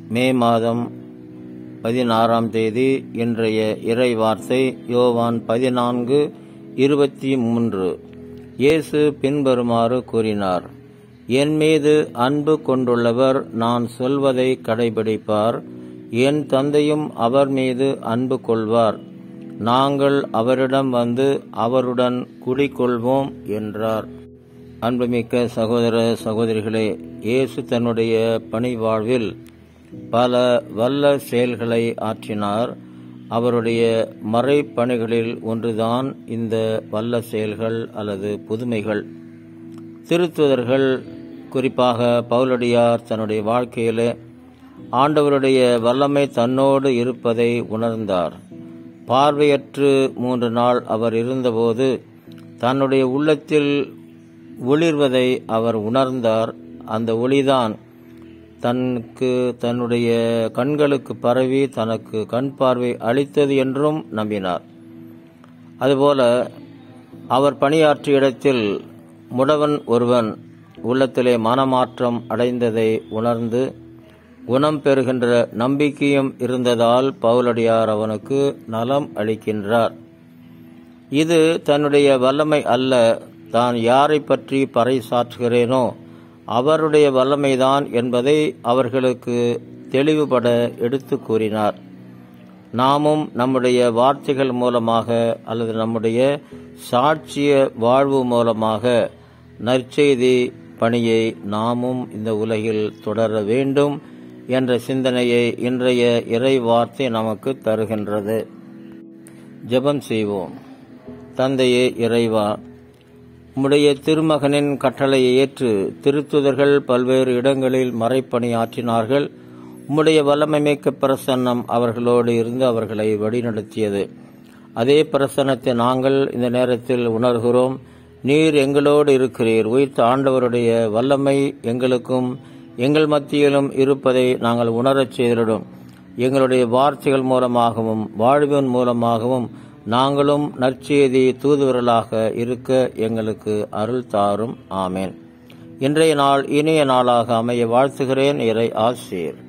மே மாதம் பதினாறாம் தேதி இன்றைய இறை வார்த்தை யோவான் பதினான்கு இருபத்தி மூன்று இயேசு பின்வருமாறு கூறினார் என் மீது அன்பு கொண்டுள்ளவர் நான் சொல்வதை கடைபிடிப்பார் என் தந்தையும் அவர் மீது அன்பு கொள்வார் நாங்கள் அவரிடம் வந்து அவருடன் குடிக்கொள்வோம் என்றார் அன்புமிக்க சகோதர சகோதரிகளே இயேசு தன்னுடைய பணி வாழ்வில் பல வல்ல செயல்களை ஆற்றினார் அவருடைய மறைப்பணிகளில் ஒன்றுதான் இந்த வல்ல செயல்கள் அல்லது புதுமைகள் திருத்துதர்கள் குறிப்பாக பவுலடியார் தன்னுடைய வாழ்க்கையிலே ஆண்டவருடைய வல்லமை தன்னோடு இருப்பதை உணர்ந்தார் பார்வையற்று மூன்று நாள் அவர் இருந்தபோது தன்னுடைய உள்ளத்தில் ஒளிர்வதை அவர் உணர்ந்தார் அந்த ஒளிதான் தனக்கு தன்னுடைய கண்களுக்கு பரவி தனக்கு கண் பார்வை அளித்தது என்றும் நம்பினார் அதுபோல அவர் பணியாற்றிய இடத்தில் முடவன் ஒருவன் உள்ளத்திலே மனமாற்றம் அடைந்ததை உணர்ந்து குணம் பெறுகின்ற நம்பிக்கையும் இருந்ததால் பவுலடியார் அவனுக்கு நலம் அளிக்கின்றார் இது தன்னுடைய வல்லமை அல்ல தான் யாரை பற்றி பறைசாற்றுகிறேனோ அவருடைய வல்லமைதான் என்பதை அவர்களுக்கு தெளிவுபட எடுத்து கூறினார் நாமும் நம்முடைய வார்த்தைகள் மூலமாக அல்லது நம்முடைய சாட்சிய வாழ்வு மூலமாக நற்செய்தி பணியை நாமும் இந்த உலகில் தொடர வேண்டும் என்ற சிந்தனையை இன்றைய இறை வார்த்தை நமக்கு தருகின்றது ஜெபம் செய்வோம் தந்தையே இறைவா உம்முடைய திருமகனின் கட்டளையை ஏற்று திருத்துதர்கள் பல்வேறு இடங்களில் மறைப்பணி ஆற்றினார்கள் உம்முடைய வல்லமைமிக்க பிரசன்னம் அவர்களோடு இருந்து அவர்களை வழிநடத்தியது அதே பிரசன்னத்தை நாங்கள் இந்த நேரத்தில் உணர்கிறோம் நீர் எங்களோடு இருக்கிறீர் உயிர்த்த ஆண்டவருடைய வல்லமை எங்களுக்கும் எங்கள் மத்தியிலும் இருப்பதை நாங்கள் உணரச் செய்திடும் எங்களுடைய வார்த்தைகள் மூலமாகவும் வாழ்வின் மூலமாகவும் நாங்களும் நற்செய்தி தூதுவர்களாக இருக்க எங்களுக்கு அருள் தாரும் ஆமேன் இன்றைய நாள் இனிய நாளாக அமைய வாழ்த்துகிறேன் இறை ஆசிரியர்